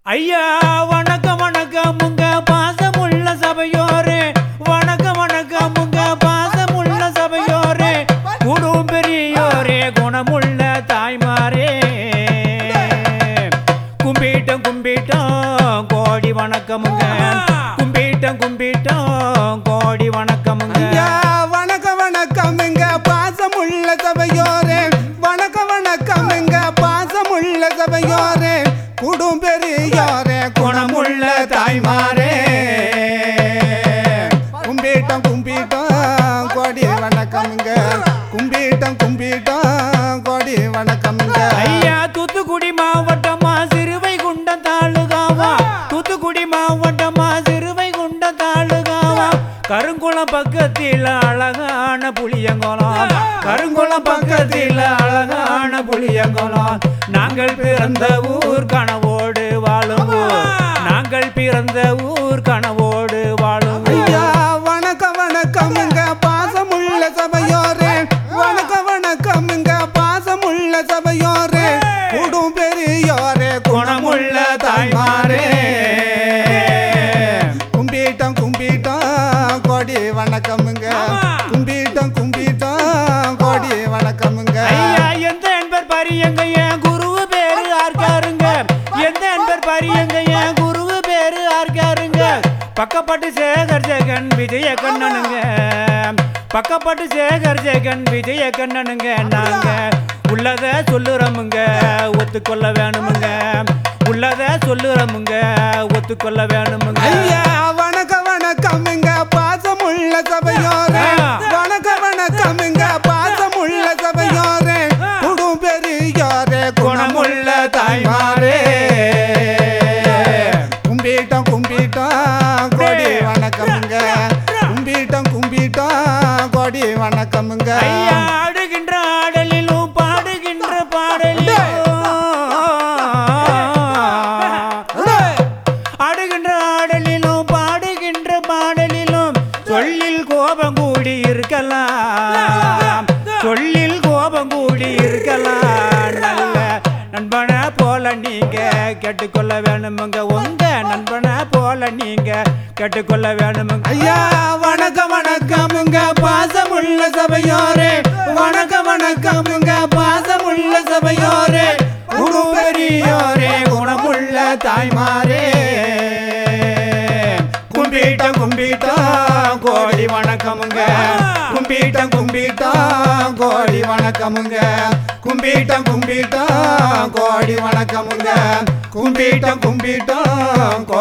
ஐயா வணக்கம் வணக்கம் உங்க பாசமுள்ள சபையோரே வணக்கம் வணக்கம் உங்க பாசமுள்ள சபையோரே குடும் பெரியோரே குணமுள்ள தாய்மாரே கும்பிட்டோம் கும்பிட்டோம் கோடி வணக்கமுங்க கும்பிட்டோம் கும்பிட்டோம் கோடி வணக்கமுங்க ஐயா வணக்கம் வணக்கம் எங்க பாசமுள்ள சபையோரே வணக்கம் வணக்கம் எங்க பாசமுள்ள சபையோரே குடும் பெரியோரே குணமுள்ள தாய்மாரே கும்பிட்டோம் கும்பிட்டோம் கோடி வணக்கம்ங்க கும்பிட்டோம் கும்பிட்டோம் கோடி வணக்கம்ங்க ஐயா தூத்துக்குடி மாவட்டமா சிறுவைகுண்டம் தாலுகாவா தூத்துக்குடி மாவட்டமா சிறுவைகுண்டம் தாலுகாவா கருங்குளம் பக்கத்தில் அழகான புளியங்குளம் கருங்குளம் பக்கத்தில் அழகான புளியங்குளம் நாங்கள் பிறந்த ஊர் கனவோடு வாழும் ஊர். நாங்கள் பிறந்த ஊர் கனவோடு வாழும் ஊர். ஐயா வணக்கம் வணக்கம் எங்க பாசமுள்ள சபையோரே வணக்கம் வணக்கம் எங்க பாசமுள்ள சபையோரே குடும் பெரியோரே குணமுள்ள தாய்மாரே கும்பிட்டோம் கும்பிட்டோம் கோடி வணக்கமுங்க கும்பிட்டோம் கும்பிட்டோம் கோடி வணக்கமுங்க ஐயா எந்த என்பர் பரியங்க என் குருவு பேரு ஆர்காருங்க எந்த என்பர் பரியங்க என் குருவு பேரு ஆர்காருங்க பக்கப்பட்டு சேகர் ஜெகன் விஜய கண்ணனுங்க பக்கப்பட்டு சேகர் ஜெகன் விஜய கண்ணனுங்க நாங்க உள்ளத சொல்லுறோமுங்க ஒத்துக்கொள்ள வேணுமுங்க உள்ளத சொல்லுறோமுங்க ஒத்துக்கொள்ள வேணுமுங்க ஐயா வணக்கம் வணக்கம் எங்க பாசமுள்ள சபையோரே வணக்கம் வணக்கம் எங்க பாசமுள்ள சபையோரே குடும் பெரியோரே குணமுள்ள தாய்மாரே கும்பிட்டோம் கும்பிட்டோம் கோடி வணக்கமுங்க கும்பிட்டோம் கும்பிட்டோம் கோடி வணக்கமுங்க ஐயா ஆடுகின்ற ஆடலிலும் பாடுகின்ற பாடலிலும் ஆடுகின்ற ஆடலிலும் பாடுகின்ற பாடலிலும் சொல்லில் கோபம் கூடி இருக்கலாம் சொல்லில் கோபம் கூடி இருக்கலாம் நல்ல நண்பனை போல நீங்க கேட்டுக்கொள்ள வேணுமுங்க உங்க நண்பனை போல நீங்க கேட்டுக்கொள்ள வேணுமுங்க ஐயா வணக்கம் வணக்கமுங்க பாசமுள்ள சபையோரே வணக்கம் வணக்கமுங்க பாசமுள்ள சபையோரே குடும் பெரியோரே குணமுள்ள தாய்மாரே கும்பிட்டோம் கும்பிட்டோம் கோடி வணக்கமுங்க கும்பிட்டோம் கும்பிட்டோம் கோடி வணக்கமுங்க கும்பிட்டோம் கும்பிட்டோம் கோடி வணக்கமுங்க கும்பிட்டோம் கும்பிட்டோம்